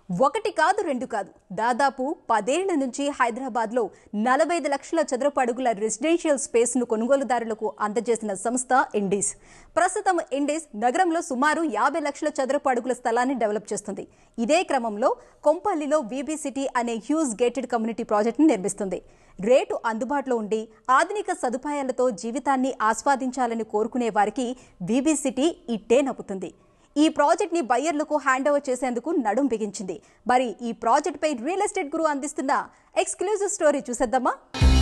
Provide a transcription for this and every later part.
ఒకటి కాదు రెండు కాదు దాదాపు పదేళ్ల నుంచి హైదరాబాద్లో నలభై ఐదు లక్షల చదరపు అడుగుల రెసిడెన్షియల్ స్పేస్ను కొనుగోలుదారులకు అందజేసిన సంస్థ ఇండీస్ ప్రస్తుతం ఇండీస్ నగరంలో సుమారు యాభై లక్షల చదరపు అడుగుల స్థలాన్ని డెవలప్ చేస్తుంది ఇదే క్రమంలో కొంపల్లిలో వీబీ సిటీ అనే హ్యూజ్ గేటెడ్ కమ్యూనిటీ ప్రాజెక్టును నిర్మిస్తుంది రేటు అందుబాటులో ఉండి ఆధునిక సదుపాయాలతో జీవితాన్ని ఆస్వాదించాలని కోరుకునే వారికి వీబీ సిటీ ఇట్టే నవ్వుతుంది ఈ ప్రాజెక్ట్ ని బయ్యర్లకు హ్యాండ్ ఓవర్ చేసేందుకు నడుం బిగించింది మరి ఈ ప్రాజెక్ట్ పై రియల్ ఎస్టేట్ గురు అందిస్తున్న ఎక్స్క్లూజివ్ స్టోరీ చూసేద్దామా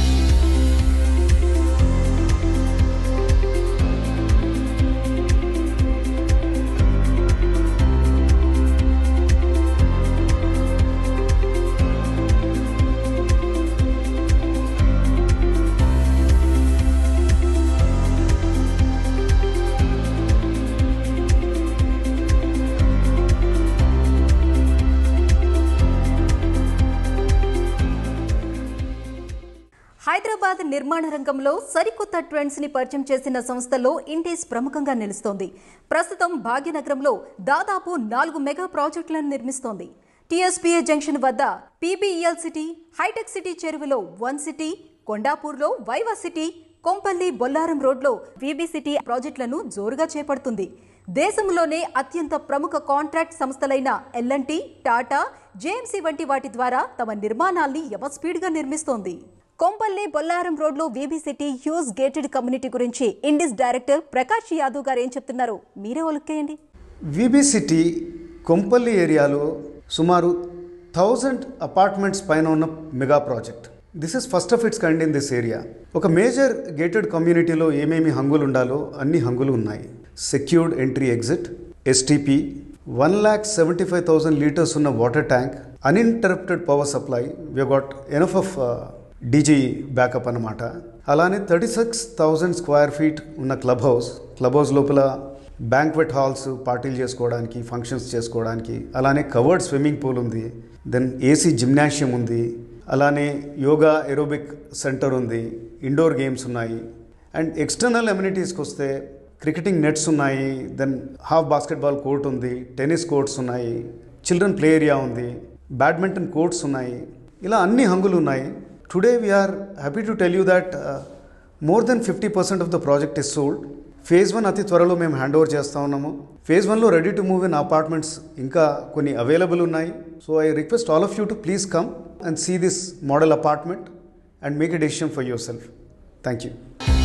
హైదరాబాద్ నిర్మాణ రంగంలో సరికొత్త ట్రెండ్స్ ని పరిచయం చేసిన సంస్థలో ఇండీస్ ప్రముఖంగా నిలుస్తోంది ప్రస్తుతం భాగ్యనగరంలో దాదాపు నాలుగు మెగా ప్రాజెక్టులను నిర్మిస్తోంది టీఎస్పీఏ జంక్షన్ వద్ద పీబీఈఎల్ సిటీ హైటెక్ సిటీ చెరువులో వన్ సిటీ కొండాపూర్లో వైవా సిటీ కొంపల్లి బొల్లారం రోడ్లో వీబీ సిటీ ప్రాజెక్టులను జోరుగా చేపడుతుంది దేశంలోనే అత్యంత ప్రముఖ కాంట్రాక్ట్ సంస్థలైన ఎల్ఎన్టీ టాటా జేఎంసీ వంటి వాటి ద్వారా తమ నిర్మాణాల్ని యమస్పీడ్గా నిర్మిస్తోంది కొంపల్లి బొల్లారం రోడ్లో VB city huge gated community గురించి ఇండిస్ డైరెక్టర్ ప్రకాష్ యాదవ్ గారు ఏం చెప్తున్నారు మీరే ఒలుక్కేయండి విబి సిటీ కొంపల్లి ఏరియాలో సుమారు థౌజండ్ అపార్ట్మెంట్స్ పైన ఉన్న mega project this is first of its kind in this area ఒక మేజర్ గేటెడ్ కమ్యూనిటీలో ఏమేమి హంగులు ఉండాలో అన్ని హంగులు ఉన్నాయి secured entry exit STP one lakh seventy five thousand litres ఉన్న water tank uninterrupted power supply we got enough of DG backup అనమాట అలానే thirty six thousand square feet ఉన్న క్లబ్ హౌస్ క్లబ్ హౌస్ లోపల బ్యాంక్వెట్ హాల్స్ పార్టీలు చేసుకోవడానికి functions చేసుకోవడానికి అలానే covered swimming pool ఉంది దెన్ ఏసీ జిమ్నాషియం ఉంది అలానే యోగా ఎరోబిక్ సెంటర్ ఉంది ఇండోర్ గేమ్స్ ఉన్నాయి అండ్ ఎక్స్టర్నల్ అమ్యూనిటీస్కి వస్తే క్రికెటింగ్ నెట్స్ ఉన్నాయి దెన్ హాఫ్ బాస్కెట్బాల్ కోర్ట్ ఉంది టెన్నిస్ కోర్ట్స్ ఉన్నాయి చిల్డ్రన్ ప్లే ఏరియా ఉంది బ్యాడ్మింటన్ కోర్ట్స్ ఉన్నాయి ఇలా అన్ని హంగులు ఉన్నాయి today we're happy to tell you that more than fifty percent of the project is sold phase one అతి త్వరలో మేము హ్యాండ్ ఓవర్ చేస్తూ ఉన్నాము ఫేజ్ వన్లో ready to move in apartments ఇంకా కొన్ని అవైలబుల్ ఉన్నాయి so I request all of you to please come and see this model apartment and make a decision for yourself thank you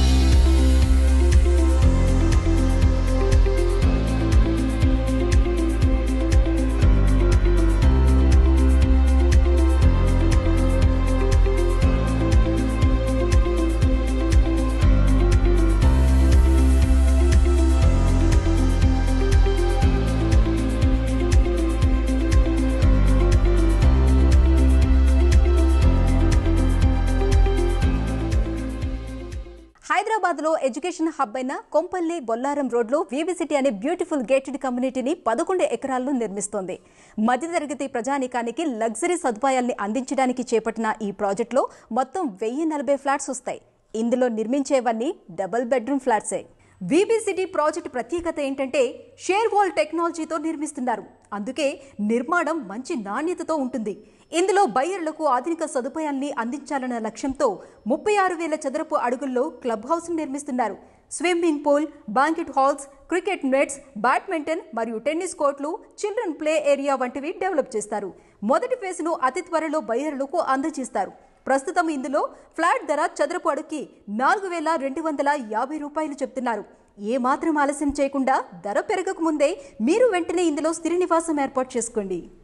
Hyderabad లో education hub అయిన కొంపల్లి బొల్లారం రోడ్లో VB city అనే beautiful gated కమ్యూనిటీని పదకొండు ఎకరాల్లో నిర్మిస్తోంది మధ్యతరగతి ప్రజానికానికి లగ్జరీ సదుపాయాల్ని అందించడానికి చేపట్టిన ఈ ప్రాజెక్టులో మొత్తం వెయ్యి నలభై ఫ్లాట్స్ వస్తాయి ఇందులో నిర్మించేవన్నీ డబుల్ బెడ్రూమ్ ఫ్లాట్సే వీబీ సిటీ ప్రాజెక్ట్ ప్రత్యేకత ఏంటంటే షేర్ వాల్ టెక్నాలజీతో నిర్మిస్తున్నారు అందుకే నిర్మాణం మంచి నాణ్యతతో ఉంటుంది ఇందులో బయ్యర్లకు ఆధునిక సదుపాయాల్ని అందించాలన్న లక్ష్యంతో ముప్పై ఆరు వేల చదరపు అడుగుల్లో క్లబ్ హౌస్ నిర్మిస్తున్నారు swimming pool banquet halls cricket nets badminton మరియు టెన్నిస్ కోర్టులు చిల్డ్రన్ ప్లే ఏరియా వంటివి డెవలప్ చేస్తారు మొదటి ఫేజ్ను అతి త్వరలో బయ్యర్లకు అందజేస్తారు ప్రస్తుతం ఇందులో ఫ్లాట్ ధర చదరపు అడుగుకి నాలుగు వేల రెండు వందల యాభై రూపాయలు చెప్తున్నారు ఏ మాత్రం ఆలస్యం చేయకుండా ధర పెరగక ముందే మీరు వెంటనే ఇందులో స్థిర నివాసం ఏర్పాటు చేసుకోండి